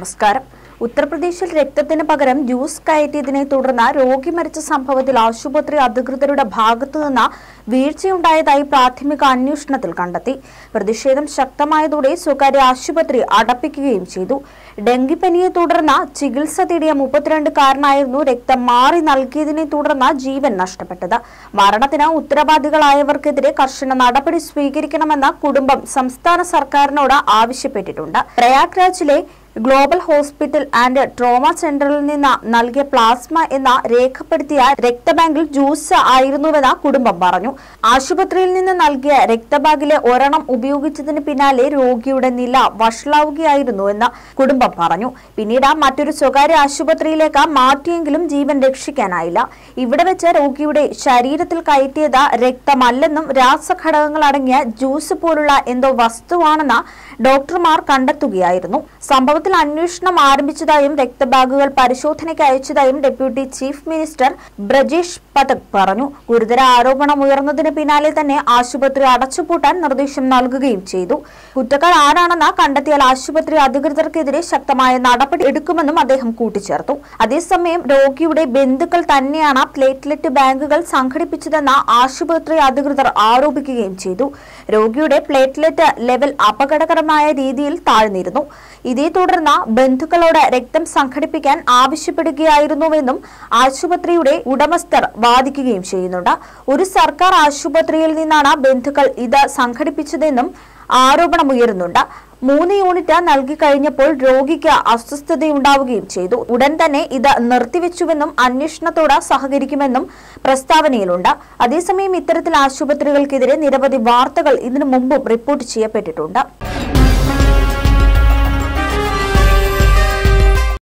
നമസ്കാരം ഉത്തർപ്രദേശിൽ രക്തത്തിന് പകരം ജ്യൂസ് കയറ്റിയതിനെ തുടർന്ന് രോഗി മരിച്ച സംഭവത്തിൽ ആശുപത്രി അധികൃതരുടെ ഭാഗത്തുനിന്ന് വീഴ്ചയുണ്ടായതായി പ്രാഥമിക അന്വേഷണത്തിൽ കണ്ടെത്തി പ്രതിഷേധം ശക്തമായതോടെ സ്വകാര്യ ആശുപത്രി അടപ്പിക്കുകയും ചെയ്തു ഡെങ്കിപ്പനിയെ തുടർന്ന് ചികിത്സ തേടിയ മുപ്പത്തിരണ്ടുകാരനായിരുന്നു രക്തം മാറി നൽകിയതിനെ തുടർന്ന് ജീവൻ നഷ്ടപ്പെട്ടത് മരണത്തിന് ഉത്തരവാദികളായവർക്കെതിരെ കർശന നടപടി സ്വീകരിക്കണമെന്ന് കുടുംബം സംസ്ഥാന സർക്കാരിനോട് ആവശ്യപ്പെട്ടിട്ടുണ്ട് പ്രയാഗ്രാജിലെ ഗ്ലോബൽ ഹോസ്പിറ്റൽ ആൻഡ് ട്രോമ സെന്ററിൽ നിന്ന് നൽകിയ പ്ലാസ്മ എന്ന രേഖപ്പെടുത്തിയ രക്തബാങ്കിൽ ജ്യൂസ് ആയിരുന്നുവെന്ന് കുടുംബം പറഞ്ഞു ആശുപത്രിയിൽ നിന്ന് നൽകിയ രക്തബാഗിലെ ഒരെണ്ണം ഉപയോഗിച്ചതിന് പിന്നാലെ രോഗിയുടെ നില വഷളാവുകയായിരുന്നുവെന്ന് കുടുംബം പറഞ്ഞു പിന്നീട് മറ്റൊരു സ്വകാര്യ ആശുപത്രിയിലേക്ക് മാറ്റിയെങ്കിലും ജീവൻ രക്ഷിക്കാനായില്ല ഇവിടെ വെച്ച് രോഗിയുടെ ശരീരത്തിൽ കയറ്റിയത് രക്തമല്ലെന്നും രാസഘടകങ്ങൾ അടങ്ങിയ ജ്യൂസ് പോലുള്ള എന്തോ വസ്തുവാണെന്ന് ഡോക്ടർമാർ കണ്ടെത്തുകയായിരുന്നു സംഭവത്തിൽ അന്വേഷണം ആരംഭിച്ചതായും രക്തബാഗുകൾ പരിശോധനയ്ക്ക് അയച്ചതായും deputy chief minister Brajesh Pathak പറഞ്ഞു ഗുരുതര ആരോപണം ഉയർന്നതിന് പിന്നാലെ തന്നെ ആശുപത്രി അടച്ചുപൂട്ടാൻ നിർദ്ദേശം നൽകുകയും ചെയ്തു കുറ്റക്കാർ ആരാണെന്ന് കണ്ടെത്തിയാൽ ആശുപത്രി അധികൃതർക്കെതിരെ ശക്തമായ നടപടി എടുക്കുമെന്നും അദ്ദേഹം കൂട്ടിച്ചേർത്തു അതേസമയം രോഗിയുടെ ബന്ധുക്കൾ തന്നെയാണ് പ്ലേറ്റ്ലെറ്റ് ബാങ്കുകൾ സംഘടിപ്പിച്ചതെന്ന് ആശുപത്രി അധികൃതർ ആരോപിക്കുകയും ചെയ്തു രോഗിയുടെ പ്ലേറ്റ്ലെറ്റ് ലെവൽ അപകടകരമായ രീതിയിൽ താഴ്ന്നിരുന്നു ഇതേ തുടർന്ന് ബന്ധുക്കളോട് രക്തം സംഘടിപ്പിക്കാൻ ആവശ്യപ്പെടുകയായിരുന്നുവെന്നും ആശുപത്രിയുടെ ഉടമസ്ഥർ വാദിക്കുകയും ചെയ്യുന്നുണ്ട് ഒരു സർക്കാർ ആശുപത്രിയിൽ നിന്നാണ് ബന്ധുക്കൾ ഇത് സംഘടിപ്പിച്ചതെന്നും ആരോപണമുയരുന്നുണ്ട് മൂന്ന് യൂണിറ്റ് നൽകി കഴിഞ്ഞപ്പോൾ രോഗിക്ക് അസ്വസ്ഥതയുണ്ടാവുകയും ചെയ്തു ഉടൻ തന്നെ ഇത് നിർത്തിവെച്ചുവെന്നും അന്വേഷണത്തോട് സഹകരിക്കുമെന്നും പ്രസ്താവനയിലുണ്ട് അതേസമയം ഇത്തരത്തിൽ ആശുപത്രികൾക്കെതിരെ നിരവധി വാർത്തകൾ ഇതിനു മുമ്പും റിപ്പോർട്ട് ചെയ്യപ്പെട്ടിട്ടുണ്ട്